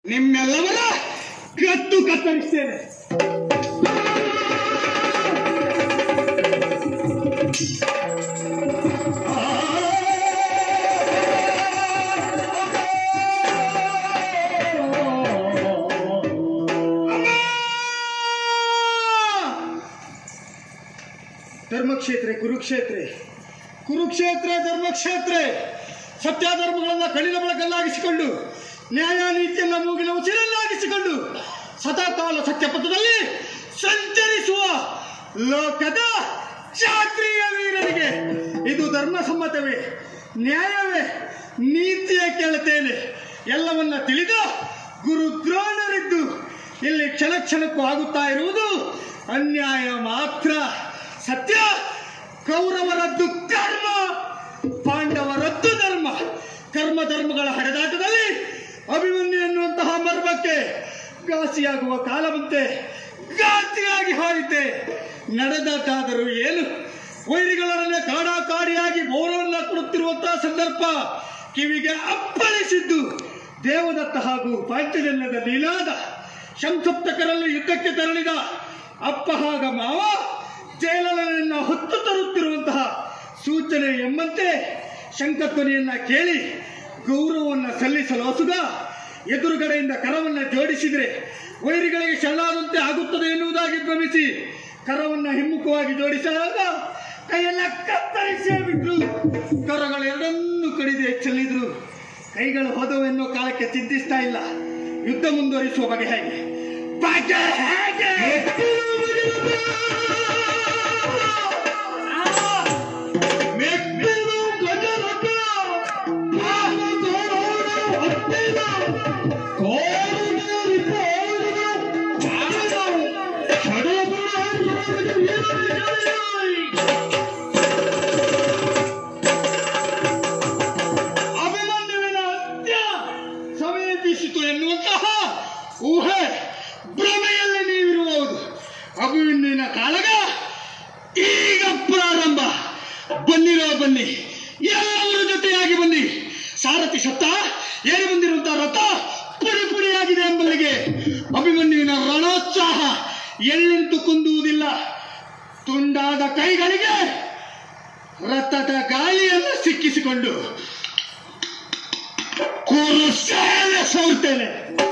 ನಿಮ್ಮೆಲ್ಲವರ ಕತ್ತು ಕತ್ತರಿಸ್ತೇನೆ ಧರ್ಮಕ್ಷೇತ್ರ ಕುರುಕ್ಷೇತ್ರ ಕುರುಕ್ಷೇತ್ರ ಧರ್ಮಕ್ಷೇತ್ರ ಸತ್ಯ ಧರ್ಮಗಳನ್ನ ಕಣ್ಣಿನ ಬೆಳಕಲ್ಲಾಗಿಸಿಕೊಂಡು ನ್ಯಾಯ ನೀತಿಯನ್ನ ಮೂಗಿನ ಉಸಿರನ್ನಾಗಿಸಿಕೊಂಡು ಸದಾಕಾಲ ಸತ್ಯಪಥದಲ್ಲಿ ಸಂಚರಿಸುವ ಲೋಕದ ಕ್ಷಾತ್ರಿಯ ವೀರರಿಗೆ ಇದು ಧರ್ಮ ಸಮ್ಮತವೇ ನ್ಯಾಯವೇ ನೀತಿಯ ಕೇಳುತ್ತೇನೆ ಎಲ್ಲವನ್ನ ತಿಳಿದ ಗುರು ದ್ರೋಣರಿದ್ದು ಇಲ್ಲಿ ಕ್ಷಣ ಕ್ಷಣಕ್ಕೂ ಆಗುತ್ತಾ ಇರುವುದು ಅನ್ಯಾಯ ಮಾತ್ರ ಸತ್ಯ ಕೌರವರದ್ದು ಕರ್ಮ ಪಾಂಡವರದ್ದು ಧರ್ಮ ಕರ್ಮ ಧರ್ಮಗಳ ಹಡೆದಾಟದಲ್ಲಿ ಅಭಿಮನ್ಯು ಎನ್ನುವಂತಹ ಮರ್ಮಕ್ಕೆ ಘಾಸಿಯಾಗುವ ಕಾಲ ಬಂತೆ ಘಾತಿಯಾಗಿ ಹಾರಿತೆ ನಡೆದಾಟಾದರೂ ಏನು ವೈರಿಗಳನ್ನೇ ಕಾಡಾಕಾಡಿಯಾಗಿ ಗೌರವನ್ನ ಕೊಡುತ್ತಿರುವಂತಹ ಸಂದರ್ಭ ಕಿವಿಗೆ ಅಪ್ಪಳಿಸಿದ್ದು ದೇವದತ್ತ ಹಾಗೂ ಪಾಂಚಜನ್ಯದ ಲೀಲಾದ ಸಂಸಪ್ತಕರಲ್ಲಿ ಯುದ್ಧಕ್ಕೆ ತೆರಳಿದ ಅಪ್ಪ ಹಾಗ ಮಾವ ಜಯಲಲನನ್ನ ಹೊತ್ತು ತರುತ್ತಿರುವಂತಹ ಸೂಚನೆ ಎಂಬಂತೆ ಶಂಕಧ್ವನಿಯನ್ನ ಕೇಳಿ ಗೌರವವನ್ನ ಸಲ್ಲಿಸಲು ಹೊಸುಗ ಎದುರುಗಡೆಯಿಂದ ಕರವನ್ನ ಜೋಡಿಸಿದರೆ ವೈರಿಗಳಿಗೆ ಶರಣಾದಂತೆ ಆಗುತ್ತದೆ ಎನ್ನುವುದಾಗಿ ಭ್ರಮಿಸಿ ಕರವನ್ನ ಹಿಮ್ಮುಖವಾಗಿ ಜೋಡಿಸಿದಾಗ ಕೈಯೆಲ್ಲ ಕತ್ತರಿಸೇ ಬಿಟ್ರು ಕರಗಳೆರಡನ್ನೂ ಕಡಿದೆ ಚೆಲ್ಲಿದ್ರು ಕೈಗಳು ಹೋದವು ಎನ್ನುವ ಕಾಲಕ್ಕೆ ಚಿಂತಿಸ್ತಾ ಇಲ್ಲ ಯುದ್ಧ ಮುಂದುವರಿಸುವ ಬಗೆ ಹೇಗೆ ಬಗೆ ಹೇಗೆ ಮೆಟ್ಟಿಲು ಗಜರಥ, ಆನಂದೋರಣ ಹತ್ತಿರ, ಕೋರುಗೇರಿ ಪೋರುಗ, ಆನಂದ, ಷಡಗುಣ ಗುರುವಿಗೆ ವೀರವಿಜಯ. ಅಭಿಮನ್ಯುವಿನ ಅಂತ್ಯ ಸಮೀಪಿಸಿತು ಎನ್ನುವಂತಹ ಊಹೆ ಭ್ರಮೆಯಲ್ಲಿ ನೀವಿರುವುದು ಅಭಿಮನ್ಯುವಿನ ಕಾಳಗ ಈಗ ಪ್ರಾರಂಭ ಬನ್ನಿರೋ ಬನ್ನಿ ಎಲ್ಲರೂ ಜೊತೆಯಾಗಿ ಬನ್ನಿ ಸಾರಥಿ ಸತ್ತ ಏರಿ ಬಂದಿರುವಂತಹ ರಥ ಪುಡಿ ಪುಡಿಯಾಗಿದೆ ಎಂಬಲ್ಲಿಗೆ ಅಭಿಮನ್ಯುವಿನ ರಣೋತ್ಸಾಹ ಎಲ್ಲಿಂತು ಕುಂದುವುದಿಲ್ಲ ತುಂಡಾದ ಕೈಗಳಿಗೆ ರಥದ ಗಾಳಿಯನ್ನು ಸಿಕ್ಕಿಸಿಕೊಂಡು ಕುರುಸೇನೆ ಸೋರ್ತೇನೆ